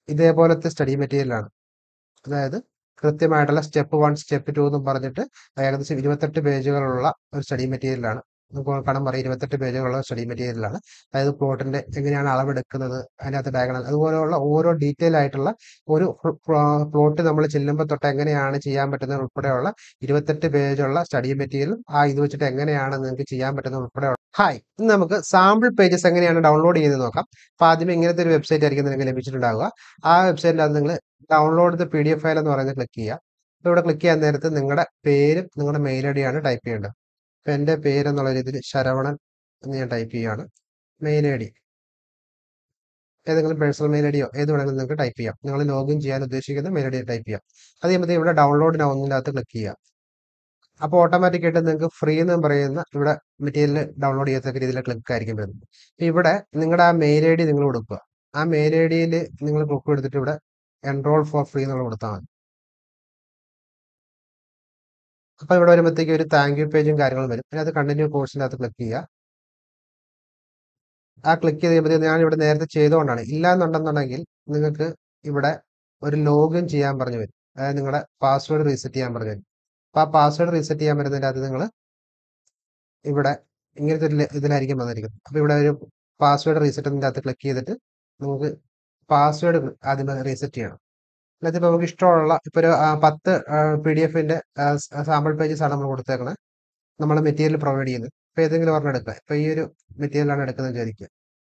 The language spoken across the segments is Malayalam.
ഇതേപോലത്തെ സ്റ്റഡി മെറ്റീരിയലാണ് അതായത് കൃത്യമായിട്ടുള്ള സ്റ്റെപ്പ് വൺ സ്റ്റെപ്പ് ടു എന്നും പറഞ്ഞിട്ട് ഏകദേശം ഇരുപത്തെട്ട് പേജുകളുള്ള ഒരു സ്റ്റഡി മെറ്റീരിയലാണ് നമുക്ക് കാണാൻ പറയും ഇരുപത്തെട്ട് പേജുകളുള്ള സ്റ്റഡി മെറ്റീരിയലാണ് അതായത് പ്ലോട്ടിന്റെ എങ്ങനെയാണ് അളവെടുക്കുന്നത് അതിനകത്ത് ഡയഗണൽ അതുപോലെയുള്ള ഓരോ ഡീറ്റെയിൽ ആയിട്ടുള്ള ഒരു പ്ലോട്ട് നമ്മൾ ചെല്ലുമ്പോൾ തൊട്ട് എങ്ങനെയാണ് ചെയ്യാൻ പറ്റുന്നത് ഉൾപ്പെടെയുള്ള ഇരുപത്തെട്ട് പേജുള്ള സ്റ്റഡി മെറ്റീരിയൽ ആ ഇത് വെച്ചിട്ട് എങ്ങനെയാണ് നിങ്ങൾക്ക് ചെയ്യാൻ പറ്റുന്നത് ഉൾപ്പെടെയുള്ള ഹായ് ഇന്ന് നമുക്ക് സാമ്പിൾ പേജസ് എങ്ങനെയാണ് ഡൗൺലോഡ് ചെയ്യുന്നത് നോക്കാം അപ്പൊ ആദ്യം ഇങ്ങനത്തെ ഒരു വെബ്സൈറ്റ് ആയിരിക്കും നിങ്ങൾക്ക് ലഭിച്ചിട്ടുണ്ടാവുക ആ വെബ്സൈറ്റിൽ നിങ്ങൾ download the P D F file എന്ന് പറയുന്നത് ക്ലിക്ക് ചെയ്യുക അപ്പോൾ ഇവിടെ ക്ലിക്ക് ചെയ്യാൻ നേരത്ത് നിങ്ങളുടെ പേരും നിങ്ങളുടെ മെയിൽ ഐ ഡിയാണ് ടൈപ്പ് ചെയ്യേണ്ടത് അപ്പോൾ എൻ്റെ പേര് എന്നുള്ള രീതിയിൽ ശരവണൻ എന്ന് ഞാൻ ടൈപ്പ് ചെയ്യുകയാണ് മെയിൽ ഐ ഡി ഏതെങ്കിലും പേഴ്സണൽ മെയിൽ ഐ ഡിയോ ഏത് വേണമെങ്കിലും നിങ്ങൾക്ക് ടൈപ്പ് ചെയ്യാം നിങ്ങൾ ലോഗിൻ ചെയ്യാൻ ഉദ്ദേശിക്കുന്ന മെയിൽ ഐ ഡി ടൈപ്പ് ചെയ്യാം അത് ചെയ്യുമ്പോൾ ഇവിടെ ഡൗൺലോഡ് നൗ ഒന്നിനകത്ത് ക്ലിക്ക് ചെയ്യുക അപ്പോൾ ഓട്ടോമാറ്റിക് ആയിട്ട് നിങ്ങൾക്ക് ഫ്രീ എന്ന് പറയുന്ന ഇവിടെ മെറ്റീരിയൽ ഡൗൺലോഡ് ചെയ്യത്തക്ക രീതിയിൽ ക്ലിക്ക് ആയിരിക്കും വരുന്നത് അപ്പോൾ ഇവിടെ നിങ്ങളുടെ ആ മെയിൽ ഐ ഡി നിങ്ങൾ കൊടുക്കുക ആ മെയിൽ ഐ ഡിയിൽ നിങ്ങൾ ക്ലിക്ക് കൊടുത്തിട്ട് ഇവിടെ എൻറോൾ ഫോർ ഫ്രീ എന്നുള്ള കൊടുത്താൽ മതി അപ്പോൾ ഇവിടെ വരുമ്പോഴത്തേക്ക് ഒരു താങ്ക് യു പേജും കാര്യങ്ങളും വരും അതിനകത്ത് കണ്ടിന്യൂ കോഴ്സിൻ്റെ അകത്ത് ക്ലിക്ക് ചെയ്യുക ആ ക്ലിക്ക് ചെയ്ത് കഴിയുമ്പോഴത്തേക്ക് ഞാൻ ഇവിടെ നേരത്തെ ചെയ്തുകൊണ്ടാണ് ഇല്ല എന്നുണ്ടെന്നുണ്ടെങ്കിൽ നിങ്ങൾക്ക് ഇവിടെ ഒരു ലോഗിൻ ചെയ്യാൻ പറഞ്ഞു വരും അതായത് നിങ്ങളുടെ പാസ്വേഡ് റീസെറ്റ് ചെയ്യാൻ പറഞ്ഞു വരും അപ്പോൾ ആ പാസ്വേഡ് റീസെറ്റ് ചെയ്യാൻ വരുന്നതിൻ്റെ അത് നിങ്ങൾ ഇവിടെ ഇങ്ങനത്തെ ഒരു ഇതിലായിരിക്കും വന്നിരിക്കുന്നത് അപ്പോൾ ഇവിടെ ഒരു പാസ്വേഡ് റീസെറ്റിൻ്റെ അകത്ത് ക്ലിക്ക് ചെയ്തിട്ട് നമുക്ക് പാസ്വേഡ് ആദ്യം റീസെറ്റ് ചെയ്യണം എന്നിട്ട് ഇപ്പോൾ നമുക്ക് ഇഷ്ടമുള്ള ഇപ്പോൾ ഒരു പത്ത് പി ഡി എഫിൻ്റെ സാമ്പിൾ പേജസ് ആണ് നമ്മൾ കൊടുത്തേക്കുന്നത് നമ്മൾ മെറ്റീരിയൽ പ്രൊവൈഡ് ചെയ്യുന്നത് ഇപ്പോൾ ഏതെങ്കിലും ഒരെണ്ണം എടുക്കുക ഇപ്പോൾ ഈ ഒരു മെറ്റീരിയലാണ് എടുക്കുന്നത് വിചാരിക്കുക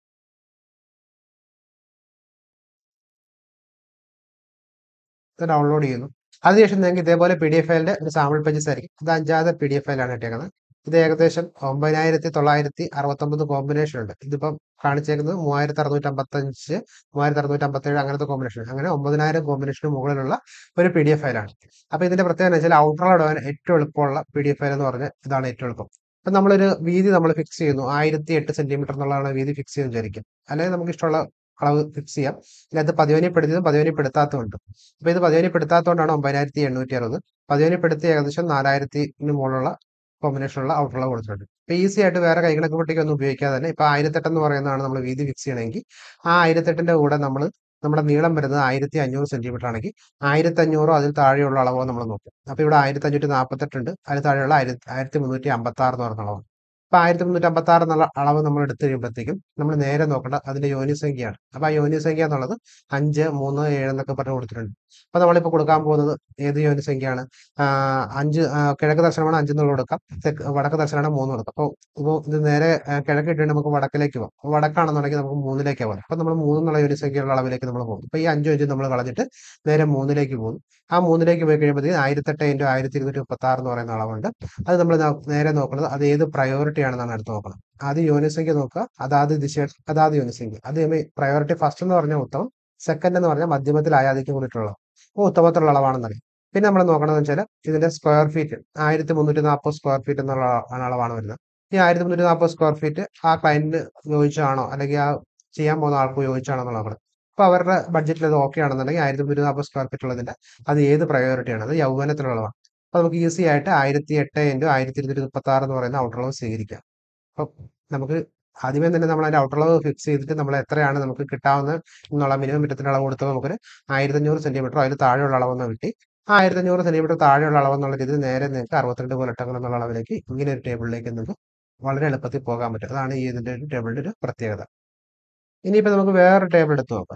ഇത് ഡൗൺലോഡ് ചെയ്യുന്നു അതിനുശേഷം നിങ്ങൾക്ക് ഇതേപോലെ പി ഡി എഫ് ഫയലിൻ്റെ ഒരു സാമ്പിൾ പേജസ് ആയിരിക്കും ഇത് അഞ്ചാമത്തെ പി ഡി എഫ് ഫയലാണ് ഇട്ടേക്കുന്നത് ഇത് ഏകദേശം ഒമ്പതിനായിരത്തി തൊള്ളായിരത്തി അറുപത്തൊമ്പത് കോമ്പിനേഷൻ ഉണ്ട് ഇതിപ്പം കാണിച്ചേക്കുന്നത് മൂവായിരത്തി അറുന്നൂറ്റി അമ്പത്തഞ്ച് മൂവായിരത്തി അറുന്നൂറ്റി അമ്പത്തേഴ് അങ്ങനത്തെ കോമ്പിനേഷൻ അങ്ങനെ ഒമ്പതിനായിരം കോമ്പിനേഷന് മുകളിലുള്ള ഒരു പി ഡി എഫ് ഫയലാണ് അപ്പോൾ ഇതിന്റെ പ്രത്യേകത എന്ന് വെച്ചാൽ ഔട്ടർ ഇടാൻ ഏറ്റവും എളുപ്പമുള്ള പി ഡി എഫ് ഫയൽ എന്ന് പറഞ്ഞാൽ ഇതാണ് ഏറ്റവും എളുപ്പം അപ്പം നമ്മളൊരു വീതി നമ്മൾ ഫിക്സ് ചെയ്യുന്നു ആയിരത്തി എട്ട് സെന്റിമീറ്റർ എന്നുള്ളതാണ് വീതി ഫിക്സ് ചെയ്യുന്നത് വിചാരിക്കും അല്ലെങ്കിൽ നമുക്ക് ഇഷ്ടമുള്ള അളവ് ഫിക്സ് ചെയ്യാം ഇതിനകത്ത് പതിവനിപ്പെടുത്തിയതും പതിവനിപ്പെടുത്താത്തതുണ്ട് അപ്പോൾ ഇത് പതിവനിപ്പെടുത്താത്തതുകൊണ്ടാണ് ഒമ്പതിനായിരത്തി എണ്ണൂറ്റി അറുപത് പതിവനിപ്പെടുത്തി ഏകദേശം നാലായിരത്തിന് മുകളിലുള്ള കോമ്പിനേഷനുള്ള ഔട്ടർല കൊടുത്തിട്ടുണ്ട് ഇപ്പോൾ ഈസി ആയിട്ട് വേറെ കൈകണക്ക് പൊട്ടിക്കൊന്നും ഉപയോഗിക്കാതെ തന്നെ ഇപ്പോൾ ആയിരത്തെട്ട് എന്ന് പറയുന്നതാണ് നമ്മൾ വീതി ഫിക്സ് ചെയ്യണമെങ്കിൽ ആ ആയിരത്തെട്ടിന്റെ കൂടെ നമ്മൾ നമ്മുടെ നീളം വരുന്നത് ആയിരത്തി അഞ്ഞൂറ് സെന്റിമീറ്റർ ആണെങ്കിൽ ആയിരത്തി അഞ്ഞൂറോ അതിൽ താഴെയുള്ള അളവോ നമ്മൾ നോക്കും അപ്പോൾ ഇവിടെ ആയിരത്തി അഞ്ഞൂറ്റി നാൽപ്പത്തെട്ടുണ്ട് അതിൽ താഴെയുള്ള ആയിരത്തി ആയിരത്തി മുന്നൂറ്റി അമ്പത്തി ആറ് എന്ന് പറയുന്ന അളവാണ് അപ്പോൾ ആയിരത്തി മുന്നൂറ്റി അമ്പത്തി ആറ് എന്നുള്ള അളവ് നമ്മൾ എടുത്തു കഴിയുമ്പോഴത്തേക്കും നമ്മൾ നേരെ നോക്കേണ്ട അതിന്റെ യോനി സംഖ്യയാണ് അപ്പോൾ ആ യോനി സംഖ്യ എന്നുള്ളത് അഞ്ച് മൂന്ന് ഏഴ് എന്നൊക്കെ പറഞ്ഞ് കൊടുത്തിട്ടുണ്ട് അപ്പോൾ നമ്മളിപ്പോൾ കൊടുക്കാൻ പോകുന്നത് ഏത് യോനി സംഖ്യയാണ് അഞ്ച് കിഴക്ക് ദർശനമാണ് അഞ്ച് എന്നുള്ള കൊടുക്കാം തെക്ക് വടക്ക് ദർശനമാണ് മൂന്ന് കൊടുക്കാം അപ്പോൾ ഇപ്പോൾ ഇത് നേരെ കിഴക്ക് ഇട്ടിട്ട് നമുക്ക് വടക്കിലേക്ക് പോകാം വടക്കാണെന്നുണ്ടെങ്കിൽ നമുക്ക് മൂന്നിലേക്ക് പോകാം അപ്പോൾ നമ്മൾ മൂന്ന് എന്നുള്ള യോനി സംഖ്യയുള്ള അളവിലേക്ക് നമ്മൾ പോകും ഇപ്പോൾ ഈ അഞ്ചും അഞ്ചും നമ്മൾ കളഞ്ഞിട്ട് നേരെ മൂന്നിലേക്ക് പോകും ആ മൂന്നിലേക്ക് പോയി കഴിയുമ്പോഴത്തേക്ക് ആയിരത്തെട്ട് ഇൻറ്റു ആയിരത്തി ഇരുന്നൂറ്റി മുപ്പത്തി ആറ് എന്ന് പറയുന്ന അളവുണ്ട് അത് നമ്മൾ നേരെ നോക്കുന്നത് അത് ഏത് പ്രയോറിറ്റി ആണെന്നാണ് എടുത്ത് നോക്കണം ആദ്യം യോനിസംഖ്യ നോക്കുക അതാത് ദിശ അതാത് യോനിസംഖ്യ അത് പ്രയോറിറ്റി ഫസ്റ്റ് എന്ന് പറഞ്ഞാൽ ഉത്തമം സെക്കൻഡ് എന്ന് പറഞ്ഞാൽ മധ്യമത്തിൽ ആയാദിക്കും കൂടിയിട്ടുള്ള അപ്പോൾ ഉത്തമത്തിലുള്ള അളവാണെന്നറിയാം പിന്നെ നമ്മൾ നോക്കണമെന്ന് വെച്ചാൽ ഇതിന്റെ സ്ക്വയർ ഫീറ്റ് ആയിരത്തി മുന്നൂറ്റി നാൽപ്പത് സ്ക്വയർ ഫീറ്റ് എന്നുള്ള അളവാണ് വരുന്നത് ഈ ആയിരത്തി മുന്നൂറ്റി നാൽപ്പത് സ്ക്വയർ ഫീറ്റ് ആ ക്ലയന്റിന് യോജിച്ചാണോ അല്ലെങ്കിൽ ആ ചെയ്യാൻ പോകുന്ന ആൾക്ക് യോജിച്ചാണോ എന്നുള്ളത് അപ്പോൾ അവരുടെ ബഡ്ജറ്റിൽ അത് ഓക്കെ ആണെന്നുണ്ടെങ്കിൽ ആയിരത്തി മുന്നൂറ്റി നാൽപ്പത് സ്ക്വയർ ഫീറ്റ് ഉള്ളതിന്റെ അത് ഏത് പ്രയോറിറ്റിയാണ് അത് യൗവനത്തിലുള്ളതാണ് അപ്പോൾ നമുക്ക് ഈസി ആയിട്ട് ആയിരത്തി എട്ട് ഇൻറ്റു ആയിരത്തി ഇരുന്നൂറ്റി മുപ്പത്തി ആറ് എന്ന് പറയുന്ന ഔട്ടർ അളവ് സ്വീകരിക്കാം അപ്പം നമുക്ക് ആദ്യമേ തന്നെ നമ്മൾ അതിന്റെ ഔട്ടർ അളവ് ഫിക്സ് ചെയ്തിട്ട് നമ്മൾ എത്രയാണ് നമുക്ക് കിട്ടാവുന്ന എന്നുള്ള മിനിമം മിറ്റത്തിന്റെ അളവ് കൊടുത്തത് നമുക്കൊരു ആയിരത്തി അഞ്ഞൂറ് സെന്റിമീറ്റർ അതിൽ താഴെയുള്ള അളവെന്ന് കിട്ടി ആ ആയിരത്തി അഞ്ഞൂറ് സെന്റിമീറ്റർ താഴെയുള്ള അളവെന്നുള്ള രീതിയിൽ നേരെ നിങ്ങൾക്ക് അറുപത്തിരണ്ട് കോലട്ടങ്ങൾ എന്നുള്ള അളവിലേക്ക് ഇങ്ങനെ ഒരു ടേബിളിലേക്ക് നിങ്ങൾക്ക് വളരെ എളുപ്പത്തിൽ പോകാൻ പറ്റും അതാണ് ഈ ഇതിന്റെ ഒരു ടേബിളിന്റെ ഒരു പ്രത്യേകത ഇനിയിപ്പോൾ നമുക്ക് വേറൊരു ടേബിൾ എടുത്ത് നോക്കാം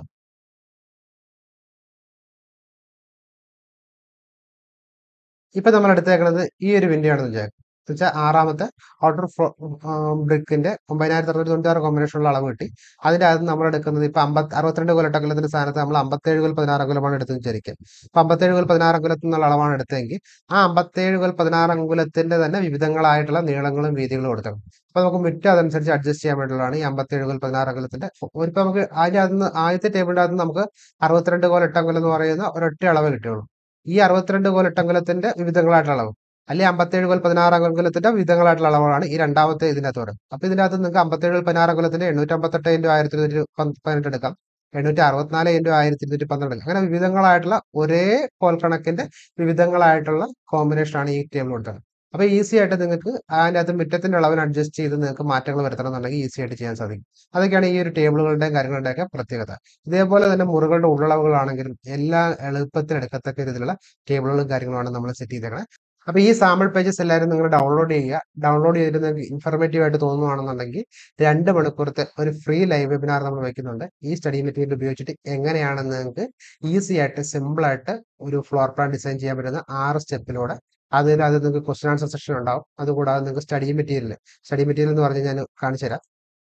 ഇപ്പൊ നമ്മൾ എടുത്തേക്കുന്നത് ഈ ഒരു വിൻഡോ ആണെന്ന് വിചാരിക്കും വെച്ചാൽ ആറാമത്തെ ഔട്ടർ ബ്രിക്കിന്റെ ഒമ്പതിനായിരത്തി അറുന്നൂറ്റി തൊണ്ണൂറ്റാറ് കോമ്പിനേഷനുള്ള അളവ് കിട്ടി അതിന്റെ അകത്ത് നമ്മൾ എടുക്കുന്നത് ഇപ്പൊ അമ്പത്തി അറുപത്തിരണ്ട് കൊലട്ടകുലത്തിന്റെ സ്ഥാനത്ത് നമ്മൾ അമ്പത്തേഴ് കൊൽ പതിനാറ് അങ്കുലമാണ് എടുത്തെന്ന് വിചാരിക്കുക അപ്പൊ അമ്പത്തേഴ് കൊൽ പതിനാറ് അങ്കുലത്തിൽ നിന്നുള്ള അളവാണ് എടുത്തതെങ്കിൽ ആ അമ്പത്തേഴ് കൊൽ പതിനാറ് അങ്കുലത്തിന്റെ തന്നെ വിവിധങ്ങളായിട്ടുള്ള നീളങ്ങളും വീതികളും കൊടുക്കണം അപ്പൊ നമുക്ക് മുറ്റം അതനുസരിച്ച് അഡ്ജസ്റ്റ് ചെയ്യാൻ വേണ്ടിയുള്ളതാണ് ഈ അമ്പത്തേഴ് കൊൽ പതിനാറ് അങ്കുലത്തിന്റെ ഇപ്പൊ നമുക്ക് അതിന്റെ അകത്ത് ആദ്യത്തെ ടേബിളിന്റെ അകത്ത് നമുക്ക് അറുപത്തിരണ്ട് കോൽ എട്ടങ്കുലം എന്ന് പറയുന്ന ഒരൊറ്റ അളവ് കിട്ടുള്ളൂ ഈ അറുപത്തിരണ്ട് കോൽ എട്ടങ്കുലത്തിന്റെ വിവിധങ്ങളായിട്ടുള്ള അളവ് അല്ലെങ്കിൽ അമ്പത്തേഴ് കോൽ പതിനാറ് അംഗലത്തിന്റെ വിധങ്ങളായിട്ടുള്ള അളവുകളാണ് ഈ രണ്ടാമത്തെ ഇതിനകത്ത് പറയുന്നത് അപ്പൊ ഇതിനകത്ത് നിങ്ങൾക്ക് അമ്പത്തേഴ് കോൽ പതിനാറ് അംഗലത്തിന്റെ എണ്ണൂറ്റി അമ്പത്തെട്ട് ഇൻറ്റു ആയിരത്തി ഇരുന്നൂറ്റി പതിനെട്ട് എടുക്കാം എണ്ണൂറ്റി അറുപത്തിനാല് ഇൻറ്റു ആയിരത്തി ഇരുന്നൂറ്റി പന്ത്രണ്ട് എടുക്കാം അങ്ങനെ വിവിധങ്ങളായിട്ടുള്ള ഒരേ കോൽ കണക്കിന്റെ വിവിധങ്ങളായിട്ടുള്ള കോമ്പിനേഷൻ ആണ് ഈ ടേബിൾ കൊടുത്തത് അപ്പോൾ ഈസി ആയിട്ട് നിങ്ങൾക്ക് അതിൻ്റെ അകത്ത് മുറ്റത്തിൻ്റെ അളവിന് അഡ്ജസ്റ്റ് ചെയ്ത് നിങ്ങൾക്ക് മാറ്റങ്ങൾ വരുത്തണമെന്നുണ്ടെങ്കിൽ ഈസി ആയിട്ട് ചെയ്യാൻ സാധിക്കും അതൊക്കെയാണ് ഈ ഒരു ടേബിളുകളുടെയും കാര്യങ്ങളുടെയൊക്കെ പ്രത്യേകത ഇതേപോലെ തന്നെ മുറികളുടെ ഉള്ളളവുകളാണെങ്കിലും എല്ലാം എളുപ്പത്തിൽ എടുക്കത്തക്ക രീതിയിലുള്ള ടേബിളുകളും കാര്യങ്ങളുമാണ് നമ്മൾ സെറ്റ് ചെയ്തേക്കുന്നത് അപ്പോൾ ഈ സാമ്പിൾ പേജസ് എല്ലാവരും നിങ്ങൾ ഡൗൺലോഡ് ചെയ്യുക ഡൗൺലോഡ് ചെയ്തിട്ട് നിങ്ങൾക്ക് ഇൻഫർമേറ്റീവ് ആയിട്ട് തോന്നുവാണെന്നുണ്ടെങ്കിൽ രണ്ട് മണിക്കൂറത്തെ ഒരു ഫ്രീ ലൈവ് വെബിനാർ നമ്മൾ വയ്ക്കുന്നുണ്ട് ഈ സ്റ്റഡി മെറ്റീരിയൽ ഉപയോഗിച്ചിട്ട് എങ്ങനെയാണ് നിങ്ങൾക്ക് ഈസി ആയിട്ട് സിമ്പിൾ ആയിട്ട് ഒരു ഫ്ലോർ പ്ലാൻ ഡിസൈൻ ചെയ്യാൻ പറ്റുന്ന ആറ് സ്റ്റെപ്പിലൂടെ അതിൽ അത് നിങ്ങൾക്ക് ക്വസ്റ്റൻ ആൻസർ സെക്ഷൻ ഉണ്ടാവും അതുകൂടാതെ നിങ്ങൾക്ക് സ്റ്റഡി മെറ്റീരിയൽ സ്റ്റഡി മെറ്റീരിയൽ എന്ന് പറഞ്ഞ് ഞാൻ കാണിച്ചു തരാം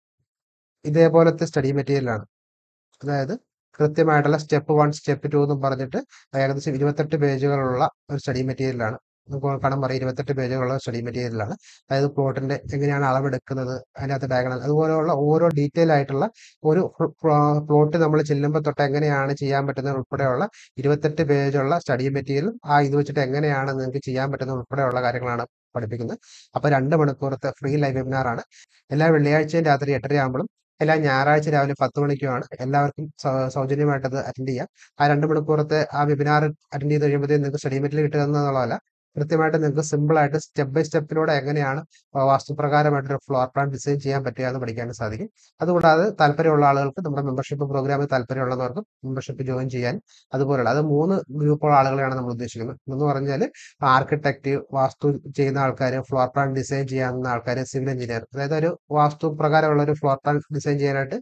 ഇതേപോലത്തെ സ്റ്റഡി മെറ്റീരിയലാണ് അതായത് കൃത്യമായിട്ടുള്ള സ്റ്റെപ്പ് വൺ സ്റ്റെപ്പ് ടു എന്നും പറഞ്ഞിട്ട് ഏകദേശം ഇരുപത്തെട്ട് പേജുകളുള്ള ഒരു സ്റ്റഡി മെറ്റീരിയലാണ് നമുക്ക് കാണാൻ പറയും ഇരുപത്തെട്ട് പേജുകളുള്ള സ്റ്റഡി മെറ്റീരിയലാണ് അതായത് പ്ലോട്ടിന്റെ എങ്ങനെയാണ് അളവെടുക്കുന്നത് അതിനകത്ത് ഡയഗണൽ അതുപോലെയുള്ള ഓരോ ഡീറ്റെയിൽ ആയിട്ടുള്ള ഒരു പ്ലോട്ട് നമ്മൾ ചെല്ലുമ്പോൾ തൊട്ട് എങ്ങനെയാണ് ചെയ്യാൻ പറ്റുന്നത് ഉൾപ്പെടെയുള്ള ഇരുപത്തെട്ട് പേജുള്ള സ്റ്റഡി മെറ്റീരിയൽ ആ ഇത് വെച്ചിട്ട് എങ്ങനെയാണ് നിങ്ങൾക്ക് ചെയ്യാൻ പറ്റുന്നത് ഉൾപ്പെടെയുള്ള കാര്യങ്ങളാണ് പഠിപ്പിക്കുന്നത് അപ്പോൾ രണ്ട് മണിക്കൂറത്തെ ഫ്രീ ലൈവ് വെബിനാറാണ് എല്ലാ വെള്ളിയാഴ്ചയും രാത്രി എട്ടര ആകുമ്പോഴും എല്ലാ ഞായറാഴ്ച രാവിലെ പത്ത് മണിക്കുമാണ് എല്ലാവർക്കും സൗജന്യമായിട്ട് അത് അറ്റൻഡ് ചെയ്യാം ആ രണ്ട് മണിക്കൂറത്തെ ആ വെബിനാർ അറ്റൻഡ് ചെയ്ത് കഴിയുമ്പോഴത്തേക്കും നിങ്ങൾക്ക് സ്റ്റഡി മെറ്റീരിയൽ കിട്ടുക എന്നുള്ളതല്ല കൃത്യമായിട്ട് നിങ്ങൾക്ക് സിമ്പിൾ ആയിട്ട് സ്റ്റെപ്പ് ബൈ സ്റ്റെപ്പിലൂടെ എങ്ങനെയാണ് വാസ്തുപ്രകാരമായിട്ടൊരു ഫ്ലോർ പ്ലാൻ ഡിസൈൻ ചെയ്യാൻ പറ്റുക എന്ന് പഠിക്കാൻ സാധിക്കും അതുകൂടാതെ താല്പര്യമുള്ള ആളുകൾക്ക് നമ്മുടെ മെമ്പർഷിപ്പ് പ്രോഗ്രാമിൽ താല്പര്യമുള്ളവർക്ക് മെമ്പർഷിപ്പ് ജോയിൻ ചെയ്യാൻ അതുപോലെയുള്ള അത് മൂന്ന് ഗ്രൂപ്പുള്ള ആളുകളെയാണ് നമ്മൾ ഉദ്ദേശിക്കുന്നത് എന്ന് പറഞ്ഞാൽ ആർക്കിടെക്റ്റ് വാസ്തു ചെയ്യുന്ന ആൾക്കാർ ഫ്ലോർ പ്ലാൻ ഡിസൈൻ ചെയ്യാവുന്ന ആൾക്കാർ സിവിൽ എഞ്ചിനീയർ അതായത് ഒരു വാസ്തു പ്രകാരമുള്ള ഒരു ഫ്ലോർ പ്ലാൻ ഡിസൈൻ ചെയ്യാനായിട്ട്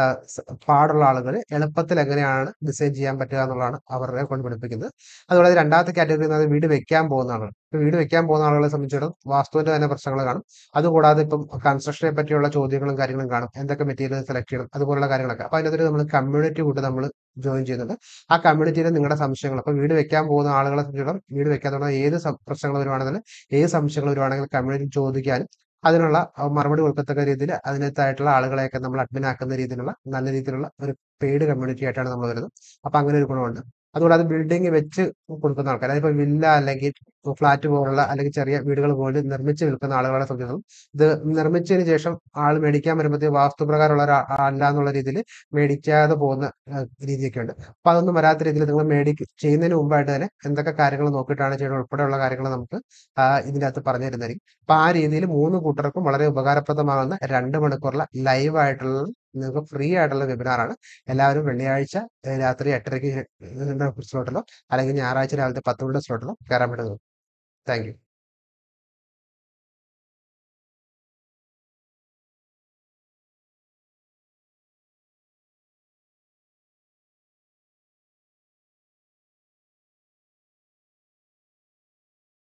പാടുള്ള ആളുകൾ എളുപ്പത്തിൽ എങ്ങനെയാണ് ഡിസൈൻ ചെയ്യാൻ പറ്റുക എന്നുള്ളതാണ് അവരുടെ കൊണ്ട് പഠിപ്പിക്കുന്നത് അതുപോലെ രണ്ടാമത്തെ കാറ്റഗറി എന്ന് വീട് വെക്കാൻ പോകുന്ന ആളുകൾ വീട് വെക്കാൻ പോകുന്ന ആളുകളെ സംബന്ധിച്ചിടത്തോളം വാസ്തുവിന്റെ തന്നെ പ്രശ്നങ്ങൾ കാണും അതുകൂടാതെ ഇപ്പം കൺസ്ട്രക്ഷനെ പറ്റിയുള്ള ചോദ്യങ്ങളും കാര്യങ്ങളും കാണും എന്തൊക്കെ മെറ്റീരിയൽ സെലക്ട് ചെയ്യണം അതുപോലുള്ള കാര്യങ്ങളൊക്കെ അപ്പൊ അതിനകത്ത് നമ്മൾ കമ്മ്യൂണിറ്റി കൂട്ട് നമ്മൾ ജോയിൻ ചെയ്യുന്നുണ്ട് ആ കമ്മ്യൂണിറ്റിയിൽ നിങ്ങളുടെ സംശയങ്ങൾ അപ്പൊ വീട് വെക്കാൻ പോകുന്ന ആളുകളെ സംബന്ധിച്ചിടത്തോളം വീട് വെക്കാൻ തുടങ്ങുന്ന ഏത് പ്രശ്നങ്ങൾ വരുവാണെങ്കിലും ഏത് സംശയങ്ങൾ വരുവാണെങ്കിലും കമ്മ്യൂണിറ്റി ചോദിക്കാനും അതിനുള്ള മറുപടി കൊടുക്കത്തക്ക രീതിയിൽ അതിനകത്തായിട്ടുള്ള ആളുകളെയൊക്കെ നമ്മൾ അഡ്മിൻ ആക്കുന്ന രീതിയിലുള്ള നല്ല രീതിയിലുള്ള ഒരു പെയ്ഡ് കമ്മ്യൂണിറ്റി ആയിട്ടാണ് നമ്മൾ വരുന്നത് അപ്പൊ അങ്ങനെ ഒരു ഗുണമുണ്ട് അതുകൂടാതെ ബിൽഡിംഗ് വെച്ച് കൊടുക്കുന്ന ആൾക്കാർ അതിപ്പോ വില്ല അല്ലെങ്കിൽ ഫ്ലാറ്റ് പോലുള്ള അല്ലെങ്കിൽ ചെറിയ വീടുകൾ പോലും നിർമ്മിച്ച് വിൽക്കുന്ന ആളുകളെ സംബന്ധിച്ചിടത്തോളം ഇത് നിർമ്മിച്ചതിന് ശേഷം ആൾ മേടിക്കാൻ വരുമ്പോഴത്തേക്ക് വാസ്തുപ്രകാരമുള്ള അല്ല എന്നുള്ള രീതിയിൽ മേടിക്കാതെ പോകുന്ന രീതിയൊക്കെ ഉണ്ട് അപ്പൊ അതൊന്നും വരാത്ത രീതിയിൽ നിങ്ങൾ മേടി ചെയ്യുന്നതിന് മുമ്പായിട്ട് തന്നെ എന്തൊക്കെ കാര്യങ്ങൾ നോക്കിയിട്ടാണ് ചെയ്യുന്നത് ഉൾപ്പെടെയുള്ള കാര്യങ്ങൾ നമുക്ക് ഇതിൻ്റെ അകത്ത് പറഞ്ഞു തരുന്നതായിരിക്കും അപ്പൊ ആ രീതിയിൽ മൂന്ന് കൂട്ടർക്കും വളരെ ഉപകാരപ്രദമാകുന്ന രണ്ട് മണിക്കൂറുള്ള ലൈവ് ആയിട്ടുള്ള നിങ്ങൾക്ക് ഫ്രീ ആയിട്ടുള്ള വെബിനാറാണ് എല്ലാവരും വെള്ളിയാഴ്ച രാത്രി എട്ടരയ്ക്ക് സ്ലോട്ടിലോ അല്ലെങ്കിൽ ഞായറാഴ്ച രാവിലത്തെ പത്ത് മണിയുടെ സ്ലോട്ടിലോ കയറാൻ പറ്റുന്നത് താങ്ക് യു